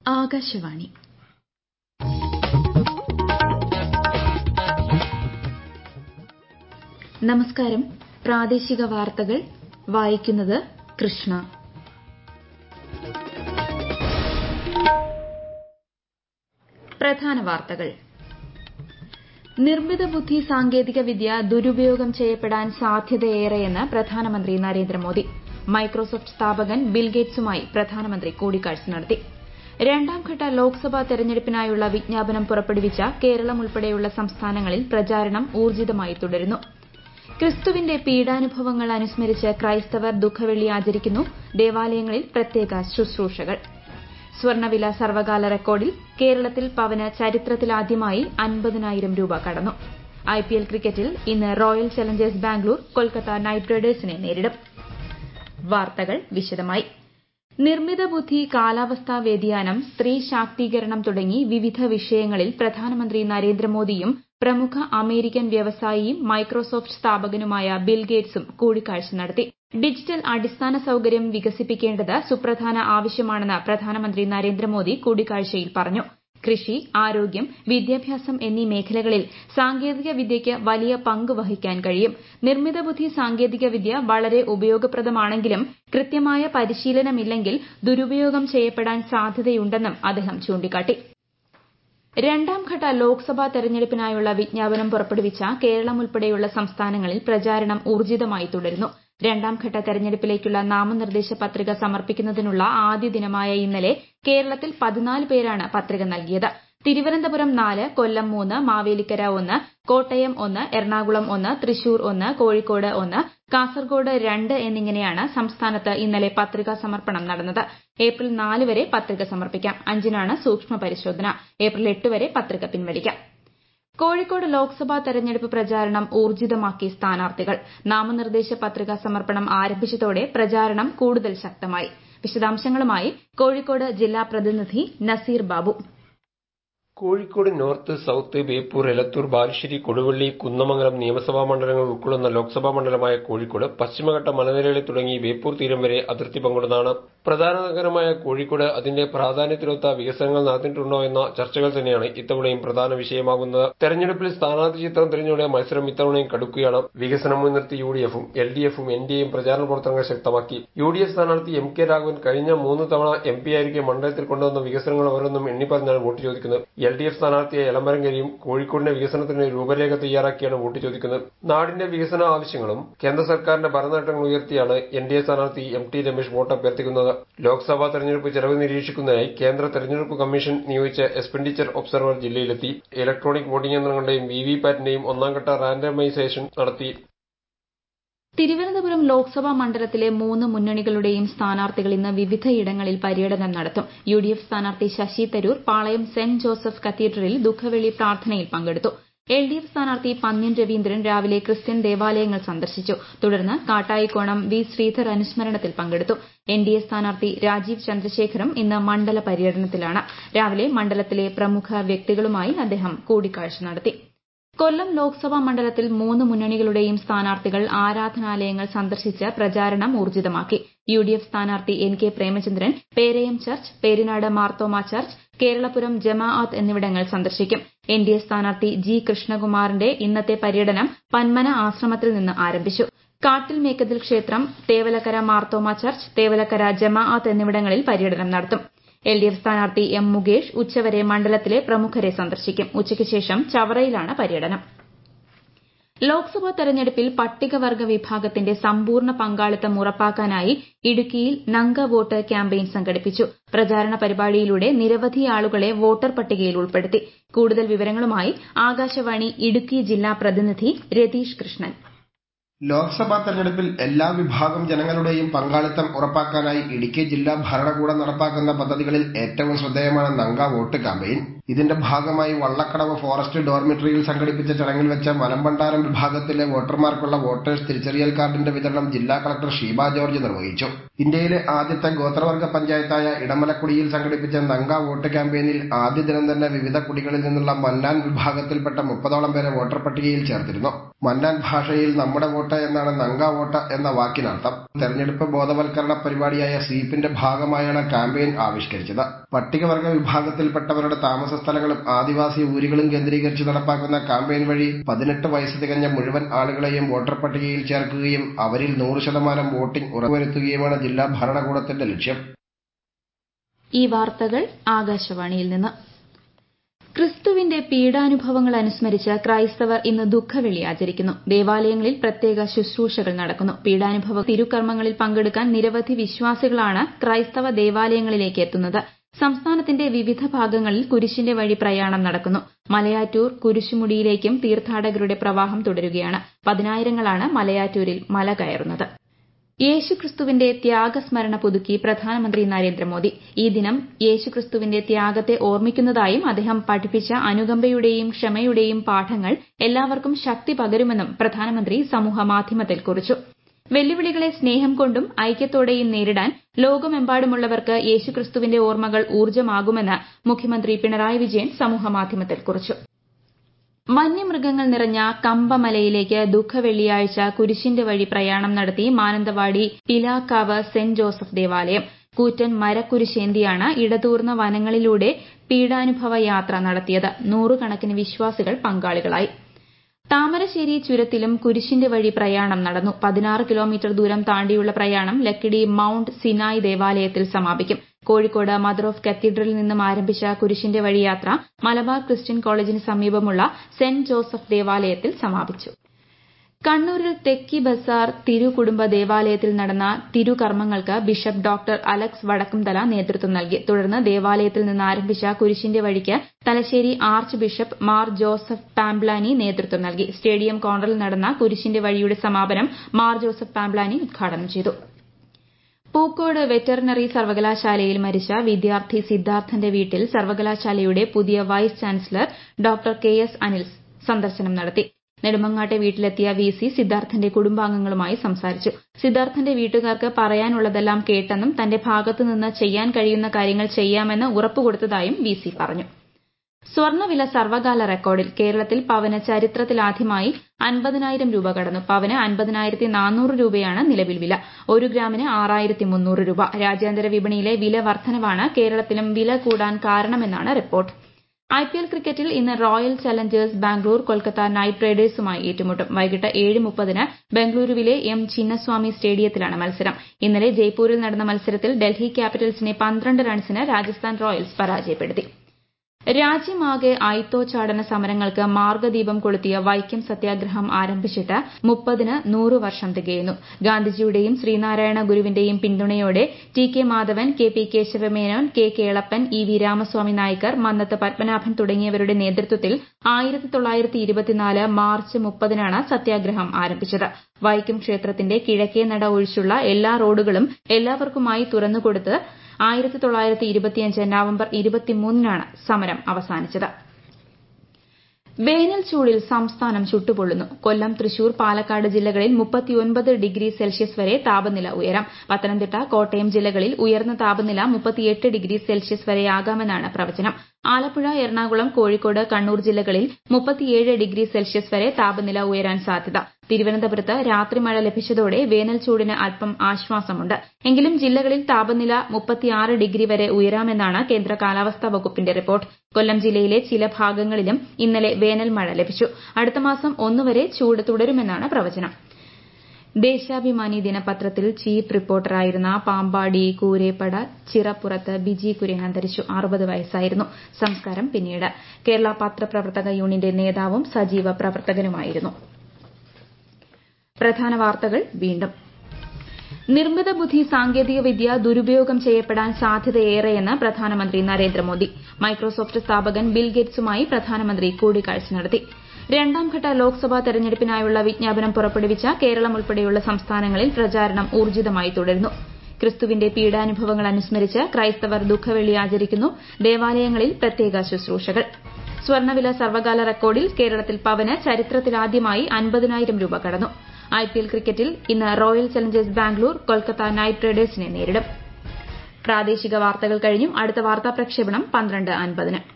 ആകാശവാണി നമസ്കാരം പ്രാദേശിക വാർത്തകൾ വായിക്കുന്നത് കൃഷ്ണ പ്രധാന വാർത്തകൾ നിർമ്മിത ബുദ്ധി സാങ്കേതിക വിദ്യ ദുരുപയോഗം ചെയ്യപ്പെടാൻ സാധ്യതയേറെയെന്ന് പ്രധാനമന്ത്രി നരേന്ദ്രമോദി മൈക്രോസോഫ്റ്റ് സ്ഥാപകൻ ബിൽഗേറ്റ്സുമായി പ്രധാനമന്ത്രി കൂടിക്കാഴ്ച നടത്തി രണ്ടാംഘട്ട ലോക്സഭാ തെരഞ്ഞെടുപ്പിനായുള്ള വിജ്ഞാപനം പുറപ്പെടുവിച്ച കേരളം ഉൾപ്പെടെയുള്ള സംസ്ഥാനങ്ങളിൽ പ്രചാരണം ഊർജ്ജിതമായി തുടരുന്നു ക്രിസ്തുവിന്റെ പീഡാനുഭവങ്ങൾ അനുസ്മരിച്ച് ക്രൈസ്തവർ ദുഃഖവെള്ളി ആചരിക്കുന്നു ദേവാലയങ്ങളിൽ പ്രത്യേക ശുശ്രൂഷകൾ സ്വർണ്ണവില സർവകാല റെക്കോർഡിൽ കേരളത്തിൽ പവന് ചരിത്രത്തിലാദ്യമായി അൻപതിനായിരം രൂപ കടന്നു ഐപിഎൽ ക്രിക്കറ്റിൽ ഇന്ന് Royal Challengers Bangalore Kolkata Knight റൈഡേഴ്സിനെ നേരിടും വാർത്തകൾ വിശദമായി നിർമ്മിത ബുദ്ധി കാലാവസ്ഥാ വ്യതിയാനം സ്ത്രീ ശാക്തീകരണം തുടങ്ങി വിവിധ വിഷയങ്ങളിൽ പ്രധാനമന്ത്രി നരേന്ദ്രമോദിയും പ്രമുഖ അമേരിക്കൻ വ്യവസായിയും മൈക്രോസോഫ്റ്റ് സ്ഥാപകനുമായ ബിൽഗേറ്റ്സും കൂടിക്കാഴ്ച നടത്തി ഡിജിറ്റൽ അടിസ്ഥാന സൌകര്യം വികസിപ്പിക്കേണ്ടത് സുപ്രധാന ആവശ്യമാണെന്ന് പ്രധാനമന്ത്രി നരേന്ദ്രമോദി കൂടിക്കാഴ്ചയിൽ പറഞ്ഞു കൃഷി ആരോഗ്യം വിദ്യാഭ്യാസം എന്നീ മേഖലകളിൽ സാങ്കേതിക വിദ്യയ്ക്ക് വലിയ പങ്ക് വഹിക്കാൻ കഴിയും നിർമ്മിത ബുദ്ധി സാങ്കേതിക വിദ്യ വളരെ ഉപയോഗപ്രദമാണെങ്കിലും കൃത്യമായ പരിശീലനമില്ലെങ്കിൽ ദുരുപയോഗം ചെയ്യപ്പെടാൻ സാധ്യതയുണ്ടെന്നും അദ്ദേഹം ചൂണ്ടിക്കാട്ടി രണ്ടാംഘട്ട ലോക്സഭാ തെരഞ്ഞെടുപ്പിനായുള്ള വിജ്ഞാപനം പുറപ്പെടുവിച്ച കേരളം ഉൾപ്പെടെയുള്ള സംസ്ഥാനങ്ങളിൽ പ്രചാരണം ഊർജ്ജിതമായി തുടരുന്നു രണ്ടാംഘട്ട തെരഞ്ഞെടുപ്പിലേക്കുള്ള നാമനിർദ്ദേശ പത്രിക സമർപ്പിക്കുന്നതിനുള്ള ആദ്യ ദിനമായ ഇന്നലെ കേരളത്തിൽ പതിനാല് പേരാണ് പത്രിക നൽകിയത് തിരുവനന്തപുരം നാല് കൊല്ലം മൂന്ന് മാവേലിക്കര ഒന്ന് കോട്ടയം ഒന്ന് എറണാകുളം ഒന്ന് തൃശൂർ ഒന്ന് കോഴിക്കോട് ഒന്ന് കാസർഗോഡ് രണ്ട് എന്നിങ്ങനെയാണ് സംസ്ഥാനത്ത് ഇന്നലെ പത്രികാ സമർപ്പണം നടന്നത് ഏപ്രിൽ നാല് വരെ പത്രിക സമർപ്പിക്കാം അഞ്ചിനാണ് സൂക്ഷ്മ പരിശോധന ഏപ്രിൽ എട്ട് വരെ പത്രിക പിൻവലിക്കാം കോഴിക്കോട് ലോക്സഭാ തെരഞ്ഞെടുപ്പ് പ്രചാരണം ഊർജ്ജിതമാക്കി സ്ഥാനാർത്ഥികൾ നാമനിർദ്ദേശ പത്രികാ സമർപ്പണം ആരംഭിച്ചതോടെ പ്രചാരണം കൂടുതൽ ശക്തമായി വിശദാംശങ്ങളുമായി കോഴിക്കോട് ജില്ലാ പ്രതിനിധി നസീർ ബാബു കോഴിക്കോട് നോർത്ത് സൌത്ത് ബേപ്പൂർ എലത്തൂർ ബാലുശ്ശേരി കൊടുവള്ളി കുന്നമംഗലം നിയമസഭാ മണ്ഡലങ്ങൾ ഉൾക്കൊള്ളുന്ന ലോക്സഭാ മണ്ഡലമായ കോഴിക്കോട് പശ്ചിമഘട്ട മലനിരകളിൽ തുടങ്ങി ബേപ്പൂർ തീരം വരെ അതിർത്തി പങ്കിടുന്നതാണ് പ്രധാന നഗരമായ കോഴിക്കോട് അതിന്റെ പ്രാധാന്യത്തിനൊത്ത വികസനങ്ങൾ നടന്നിട്ടുണ്ടോ എന്ന ചർച്ചകൾ തന്നെയാണ് ഇത്തവണയും പ്രധാന വിഷയമാകുന്നത് തെരഞ്ഞെടുപ്പിൽ സ്ഥാനാർത്ഥി ചിത്രം തിരഞ്ഞുള്ള മത്സരം ഇത്തവണയും കടുക്കുകയാണ് വികസനം മുൻനിർത്തി യു ഡി എഫും എൽ ഡി എഫും എൻ ഡി എയും പ്രചാരണ പ്രവർത്തനങ്ങൾ ശക്തമാക്കി യു ഡി എഫ് സ്ഥാനാർത്ഥി എം കെ രാഘവൻ കഴിഞ്ഞ മൂന്ന് തവണ എം പി ആയിരിക്കെ മണ്ഡലത്തിൽ കൊണ്ടുവന്ന വികസനങ്ങൾ ഓരോന്നും എണ്ണി പറഞ്ഞാണ് വോട്ട് ചോദിക്കുന്നത് എൽ ഡി എഫ് സ്ഥാനാർത്ഥിയായ എളമരങ്കരിയും കോഴിക്കോടിന്റെ വികസനത്തിന് രൂപരേഖ തയ്യാറാക്കിയാണ് വോട്ട് ചോദിക്കുന്നത് നാടിന്റെ വികസന ആവശ്യങ്ങളും കേന്ദ്ര സർക്കാരിന്റെ ഭരണനേട്ടങ്ങൾ ഉയർത്തിയാണ് എൻ ഡി എ സ്ഥാനാർത്ഥി എം ടി രമേശ് വോട്ട് അഭ്യർത്ഥിക്കുന്നത് ലോക്സഭാ തെരഞ്ഞെടുപ്പ് ചെലവ് നിരീക്ഷിക്കുന്നതിനായി കേന്ദ്ര തെരഞ്ഞെടുപ്പ് കമ്മീഷൻ നിയോഗിച്ച എക്സ്പെൻഡിച്ചർ ഒബ്സർവർ ജില്ലയിലെത്തി ഇലക്ട്രോണിക് വോട്ടിംഗ് യന്ത്രങ്ങളുടെയും വി വി പാറ്റിന്റെയും ഒന്നാംഘട്ട റാൻഡമൈസേഷൻ നടത്തി തിരുവനന്തപുരം ലോക്സഭാ മണ്ഡലത്തിലെ മൂന്ന് മുന്നണികളുടെയും സ്ഥാനാർത്ഥികൾ ഇന്ന് വിവിധയിടങ്ങളിൽ പര്യടനം നടത്തും യു ഡി എഫ് സ്ഥാനാർത്ഥി ശശി തരൂർ പാളയം സെന്റ് ജോസഫ് കത്തീഡ്രലിൽ ദുഃഖവെള്ളി പ്രാർത്ഥനയിൽ പങ്കെടുത്തു എൽ ഡി എഫ് സ്ഥാനാർത്ഥി പന്ന്യൻ രവീന്ദ്രൻ രാവിലെ ക്രിസ്ത്യൻ ദേവാലയങ്ങൾ സന്ദർശിച്ചു തുടർന്ന് കാട്ടായിക്കോണം വി ശ്രീധർ അനുസ്മരണത്തിൽ പങ്കെടുത്തു എൻ ഡി എ സ്ഥാനാർത്ഥി രാജീവ് ചന്ദ്രശേഖറും ഇന്ന് മണ്ഡല പര്യടനത്തിലാണ് രാവിലെ മണ്ഡലത്തിലെ പ്രമുഖ വ്യക്തികളുമായി അദ്ദേഹം കൂടിക്കാഴ്ച നടത്തി കൊല്ലം ലോക്സഭാ മണ്ഡലത്തിൽ മൂന്ന് മുന്നണികളുടെയും സ്ഥാനാർത്ഥികൾ ആരാധനാലയങ്ങൾ സന്ദർശിച്ച് പ്രചാരണം ഊർജ്ജിതമാക്കി യു ഡി എഫ് സ്ഥാനാർത്ഥി N K Premachandran Perayam Church Perinad Marthoma Church Keralapuram ജമാഅത്ത് എന്നിവിടങ്ങൾ സന്ദർശിക്കും എൻ ഡി എ സ്ഥാനാർത്ഥി ജി കൃഷ്ണകുമാറിന്റെ ഇന്നത്തെ പര്യടനം പന്മന ആശ്രമത്തിൽ നിന്ന് ആരംഭിച്ചു കാട്ടിൽ മേക്കതിൽ ക്ഷേത്രം തേവലക്കര മാർത്തോമ ചർച്ച് തേവലക്കര ജമാഅത്ത് എന്നിവിടങ്ങളിൽ പര്യടനം നടത്തും എൽ ഡി എഫ് സ്ഥാനാർത്ഥി എം മുകേഷ് ഉച്ചവരെ മണ്ഡലത്തിലെ പ്രമുഖരെ സന്ദർശിക്കും ഉച്ചയ്ക്ക് ശേഷം ചവറയിലാണ് പര്യടനം ലോക്സഭാ തെരഞ്ഞെടുപ്പിൽ പട്ടികവർഗ വിഭാഗത്തിന്റെ സമ്പൂർണ്ണ പങ്കാളിത്തം ഉറപ്പാക്കാനായി ഇടുക്കിയിൽ നങ്ക വോട്ട് ക്യാമ്പയിൻ സംഘടിപ്പിച്ചു പ്രചാരണ പരിപാടിയിലൂടെ നിരവധി ആളുകളെ വോട്ടർ പട്ടികയിൽ ഉൾപ്പെടുത്തി കൂടുതൽ വിവരങ്ങളുമായി ആകാശവാണി ഇടുക്കി ജില്ലാ പ്രതിനിധി രതീഷ് കൃഷ്ണൻ ലോക്സഭാ തെരഞ്ഞെടുപ്പിൽ എല്ലാ വിഭാഗം ജനങ്ങളുടെയും പങ്കാളിത്തം ഉറപ്പാക്കാനായി ഇടുക്കി ജില്ലാ ഭരണകൂടം നടപ്പാക്കുന്ന പദ്ധതികളിൽ ഏറ്റവും ശ്രദ്ധേയമാണ് നങ്ക വോട്ട് ക്യാമ്പയിൻ ഇതിന്റെ ഭാഗമായി വള്ളക്കടവ് ഫോറസ്റ്റ് ഡോർമിറ്ററിയിൽ സംഘടിപ്പിച്ച ചടങ്ങിൽ വെച്ച മലമ്പണ്ടാരം വിഭാഗത്തിലെ വോട്ടർമാർക്കുള്ള വോട്ടേഴ്സ് തിരിച്ചറിയൽ കാർഡിന്റെ വിതരണം ജില്ലാ കളക്ടർ ഷീബ ജോർജ് നിർവഹിച്ചു ഇന്ത്യയിലെ ആദ്യത്തെ ഗോത്രവർഗ പഞ്ചായത്തായ ഇടമലക്കുടിയിൽ സംഘടിപ്പിച്ച നങ്ക വോട്ട് ക്യാമ്പയിനിൽ ആദ്യ ദിനം തന്നെ വിവിധ കുടികളിൽ നിന്നുള്ള മന്നാൻ വിഭാഗത്തിൽപ്പെട്ട മുപ്പതോളം പേരെ വോട്ടർ പട്ടികയിൽ ചേർത്തിരുന്നു മന്നാൻ ഭാഷയിൽ നമ്മുടെ വോട്ട് എന്നാണ് നങ്ക വോട്ട് എന്ന വാക്കിനർത്ഥം തെരഞ്ഞെടുപ്പ് ബോധവൽക്കരണ പരിപാടിയായ സ്വീപിന്റെ ഭാഗമായാണ് ക്യാമ്പയിൻ ആവിഷ്കരിച്ചത് പട്ടികവർഗ വിഭാഗത്തിൽപ്പെട്ടവരുടെ താമസ സ്ഥലങ്ങളും ആദിവാസി ഊരുകളും കേന്ദ്രീകരിച്ച് നടപ്പാക്കുന്ന ക്യാമ്പയിൻ വഴി പതിനെട്ട് വയസ്സ് തികഞ്ഞ മുഴുവൻ ആളുകളെയും വോട്ടർ പട്ടികയിൽ ചേർക്കുകയും അവരിൽ നൂറ് ശതമാനം വോട്ടിംഗ് ഉറപ്പുവരുത്തുകയുമാണ് ജില്ലാ ഭരണകൂടത്തിന്റെ ലക്ഷ്യം ഈ വാർത്തകൾ ആകാശവാണിയിൽ നിന്ന് ക്രിസ്തുവിന്റെ പീഡാനുഭവങ്ങൾ അനുസ്മരിച്ച് ക്രൈസ്തവർ ഇന്ന് ദുഃഖവെള്ളി ആചരിക്കുന്നു ദേവാലയങ്ങളിൽ പ്രത്യേക ശുശ്രൂഷകൾ നടക്കുന്നു പീഡാനുഭവ തിരുക്കർമ്മങ്ങളിൽ പങ്കെടുക്കാൻ നിരവധി വിശ്വാസികളാണ് ക്രൈസ്തവ ദേവാലയങ്ങളിലേക്ക് എത്തുന്നത് സംസ്ഥാനത്തിന്റെ വിവിധ ഭാഗങ്ങളിൽ കുരിശിന്റെ വഴി പ്രയാണം നടക്കുന്നു മലയാറ്റൂർ കുരിശുമുടിയിലേക്കും തീർത്ഥാടകരുടെ പ്രവാഹം തുടരുകയാണ് പതിനായിരങ്ങളാണ് മലയാറ്റൂരിൽ മല കയറുന്നത് യേശുക്രിസ്തുവിന്റെ ത്യാഗസ്മരണ പുതുക്കി പ്രധാനമന്ത്രി നരേന്ദ്രമോദി ഈ ദിനം യേശുക്രിസ്തുവിന്റെ ത്യാഗത്തെ ഓർമ്മിക്കുന്നതായും അദ്ദേഹം പഠിപ്പിച്ച അനുകമ്പയുടെയും ക്ഷമയുടെയും പാഠങ്ങൾ എല്ലാവർക്കും ശക്തി പകരുമെന്നും പ്രധാനമന്ത്രി സമൂഹമാധ്യമത്തിൽ കുറിച്ചു വെല്ലുവിളികളെ സ്നേഹം കൊണ്ടും ഐക്യത്തോടെയും നേരിടാൻ ലോകമെമ്പാടുമുള്ളവർക്ക് യേശുക്രിസ്തുവിന്റെ ഓർമ്മകൾ ഊർജ്ജമാകുമെന്ന് മുഖ്യമന്ത്രി പിണറായി വിജയൻ സമൂഹമാധ്യമത്തിൽ കുറിച്ചു വന്യമൃഗങ്ങൾ നിറഞ്ഞ കമ്പമലയിലേക്ക് ദുഃഖവെള്ളിയാഴ്ച കുരിശിന്റെ വഴി പ്രയാണം നടത്തി മാനന്തവാടി പിലാക്കാവ് സെന്റ് ജോസഫ് ദേവാലയം കൂറ്റൻ മരക്കുരിശേന്തിയാണ് ഇടതൂർന്ന വനങ്ങളിലൂടെ പീഡാനുഭവ യാത്ര നടത്തിയത് നൂറുകണക്കിന് വിശ്വാസികൾ പങ്കാളികളായി താമരശ്ശേരി ചുരത്തിലും കുരിശിന്റെ വഴി പ്രയാണം നടന്നു പതിനാറ് കിലോമീറ്റർ ദൂരം താണ്ടിയുള്ള പ്രയാണം ലക്കിടി മൌണ്ട് സിനായ് ദേവാലയത്തിൽ സമാപിക്കും കോഴിക്കോട് മദർ ഓഫ് കത്തീഡ്രലിൽ നിന്നും ആരംഭിച്ച കുരിശിന്റെ വഴി യാത്ര മലബാർ ക്രിസ്ത്യൻ കോളേജിന് സമീപമുള്ള സെന്റ് ജോസഫ് ദേവാലയത്തിൽ സമാപിച്ചു കണ്ണൂരിൽ തെക്കി ബസാർ തിരുകുടുംബ ദേവാലയത്തിൽ നടന്ന തിരുകർമ്മങ്ങൾക്ക് ബിഷപ്പ് ഡോക്ടർ അലക്സ് വടക്കുംതല നേതൃത്വം നൽകി തുടർന്ന് ദേവാലയത്തിൽ നിന്ന് ആരംഭിച്ച കുരിശിന്റെ വഴിക്ക് Thalassery archbishop Mar Joseph Pamplany നേതൃത്വം നൽകി സ്റ്റേഡിയം കോർണറിൽ നടന്ന കുരിശിന്റെ വഴിയുടെ സമാപനം മാർ ജോസഫ് പാംബ്ലാനി ഉദ്ഘാടനം ചെയ്തു പൂക്കോട് വെറ്ററിനറി സർവകലാശാലയിൽ മരിച്ച വിദ്യാർത്ഥി സിദ്ധാർത്ഥന്റെ വീട്ടിൽ സർവകലാശാലയുടെ പുതിയ vice chancellor doctor K S Anil സന്ദർശനം നടത്തി നെടുമങ്ങാട്ടെ വീട്ടിലെത്തിയ വി സി സിദ്ധാർത്ഥന്റെ കുടുംബാംഗങ്ങളുമായി സംസാരിച്ചു സിദ്ധാർത്ഥന്റെ വീട്ടുകാർക്ക് പറയാനുള്ളതെല്ലാം കേട്ടെന്നും തന്റെ ഭാഗത്തുനിന്ന് ചെയ്യാൻ കഴിയുന്ന കാര്യങ്ങൾ ചെയ്യാമെന്ന് ഉറപ്പുകൊടുത്തതായും വി സി പറഞ്ഞു സ്വർണ്ണവില സർവകാല റെക്കോർഡിൽ കേരളത്തിൽ പവന് ചരിത്രത്തിലാദ്യമായി അൻപതിനായിരം രൂപ കടന്നു പവന് അൻപതിനായിരത്തി നാനൂറ് രൂപയാണ് നിലവിൽ വില ഒരു ഗ്രാമിന് ആറായിരത്തി മുന്നൂറ് രൂപ രാജ്യാന്തര വിപണിയിലെ വില വർധനവാണ് കേരളത്തിലും വില കൂടാൻ കാരണമെന്നാണ് റിപ്പോർട്ട് ഐപിഎൽ ക്രിക്കറ്റിൽ ഇന്ന് Royal Challengers Bangalore Kolkata Knight റൈഡേഴ്സുമായി ഏറ്റുമുട്ടും വൈകിട്ട് ഏഴ് മുപ്പതിന് ബംഗളൂരുവിലെ എം ചിന്നസ്വാമി സ്റ്റേഡിയത്തിലാണ് മത്സരം ഇന്നലെ ജയ്പൂരിൽ നടന്ന മത്സരത്തിൽ ഡൽഹി ക്യാപിറ്റൽസിനെ പന്ത്രണ്ട് റൺസിന് രാജസ്ഥാൻ റോയൽസ് പരാജയപ്പെടുത്തി രാജ്യമാകെ അയിത്തോച്ചാടന സമരങ്ങൾക്ക് മാർഗദീപം കൊളുത്തിയ വൈക്കം സത്യാഗ്രഹം ആരംഭിച്ചിട്ട് മുപ്പതിന് നൂറ് വർഷം തികയുന്നു ഗാന്ധിജിയുടെയും ശ്രീനാരായണ ഗുരുവിന്റെയും പിന്തുണയോടെ T K Madhavan K P Kesava Menon K Kelappan E V Ramaswamy Naicker Mannath Padmanabhan തുടങ്ങിയവരുടെ നേതൃത്വത്തിൽ ആയിരത്തി തൊള്ളായിരത്തി ഇരുപത്തിനാല് മാർച്ച് മുപ്പതിനാണ് സത്യാഗ്രഹം ആരംഭിച്ചത് വൈക്കം ക്ഷേത്രത്തിന്റെ കിഴക്കേ നട ഒഴിച്ചുള്ള എല്ലാ റോഡുകളും എല്ലാവർക്കുമായി തുറന്നുകൊടുത്ത് ആയിരത്തി തൊള്ളായിരത്തി ഇരുപത്തിയഞ്ച് നവംബർ ഇരുപത്തിമൂന്നിനാണ് സമരം അവസാനിച്ചത് വേനൽ ചൂടിൽ സംസ്ഥാനം ചുട്ടുപൊള്ളുന്നു കൊല്ലം തൃശൂർ പാലക്കാട് ജില്ലകളിൽ മുപ്പത്തിയൊൻപത് ഡിഗ്രി സെൽഷ്യസ് വരെ താപനില ഉയരാം പത്തനംതിട്ട കോട്ടയം ജില്ലകളിൽ ഉയർന്ന താപനില മുപ്പത്തിയെട്ട് ഡിഗ്രി സെൽഷ്യസ് വരെയാകാമെന്നാണ് പ്രവചനം ആലപ്പുഴ എറണാകുളം കോഴിക്കോട് കണ്ണൂർ ജില്ലകളിൽ മുപ്പത്തിയേഴ് ഡിഗ്രി സെൽഷ്യസ് വരെ താപനില ഉയരാൻ സാധ്യത തിരുവനന്തപുരത്ത് രാത്രി മഴ ലഭിച്ചതോടെ വേനൽ ചൂടിന് അല്പം ആശ്വാസമുണ്ട് എങ്കിലും ജില്ലകളിൽ താപനില മുപ്പത്തിയാറ് ഡിഗ്രി വരെ ഉയരാമെന്നാണ് കേന്ദ്ര കാലാവസ്ഥാ വകുപ്പിന്റെ റിപ്പോർട്ട് കൊല്ലം ജില്ലയിലെ ചില ഭാഗങ്ങളിലും ഇന്നലെ വേനൽ മഴ ലഭിച്ചു അടുത്ത മാസം ഒന്നുവരെ ചൂട് തുടരുമെന്നാണ് പ്രവചനം ദേശാഭിമാനി ദിനപത്രത്തിൽ ചീഫ് റിപ്പോർട്ടറായിരുന്ന പാമ്പാടി കൂരേപ്പട ചിറപ്പുറത്ത് ബിജി കുര്യൻ അന്തരിച്ചു അറുപത് വയസ്സായിരുന്നു സംസ്കാരം പിന്നീട് കേരള പത്രപ്രവർത്തക യൂണിയന്റെ നേതാവും സജീവ പ്രവർത്തകനുമായിരുന്നു പ്രധാന വാർത്തകൾ വീണ്ടും നിർമ്മിത ബുദ്ധി സാങ്കേതിക വിദ്യ ദുരുപയോഗം ചെയ്യപ്പെടാൻ സാധ്യതയേറെയെന്ന് പ്രധാനമന്ത്രി നരേന്ദ്രമോദി മൈക്രോസോഫ്റ്റ് സ്ഥാപകൻ ബിൽ ഗേറ്റ്സുമായി പ്രധാനമന്ത്രി കൂടിക്കാഴ്ച നടത്തി രണ്ടാംഘട്ട ലോക്സഭാ തെരഞ്ഞെടുപ്പിനായുള്ള വിജ്ഞാപനം പുറപ്പെടുവിച്ച കേരളം ഉൾപ്പെടെയുള്ള സംസ്ഥാനങ്ങളിൽ പ്രചാരണം ഊർജിതമായി തുടരുന്നു ക്രിസ്തുവിന്റെ പീഡാനുഭവങ്ങൾ അനുസ്മരിച്ച് ക്രൈസ്തവർ ദുഃഖവെള്ളി ആചരിക്കുന്നു ദേവാലയങ്ങളിൽ പ്രത്യേക ശുശ്രൂഷകൾ സ്വർണ്ണവില സർവകാല റെക്കോർഡിൽ കേരളത്തിൽ പവന് ചരിത്രത്തിലാദ്യമായി അൻപതിനായിരം രൂപ കടന്നു ഐപിഎൽ ക്രിക്കറ്റിൽ ഇന്ന് Royal Challengers Bangalore Kolkata Knight റൈഡേഴ്സിനെ നേരിടും പ്രാദേശിക വാർത്തകൾ കഴിഞ്ഞു അടുത്ത വാർത്താ പ്രക്ഷേപണം പന്ത്രണ്ട് അൻപതിന്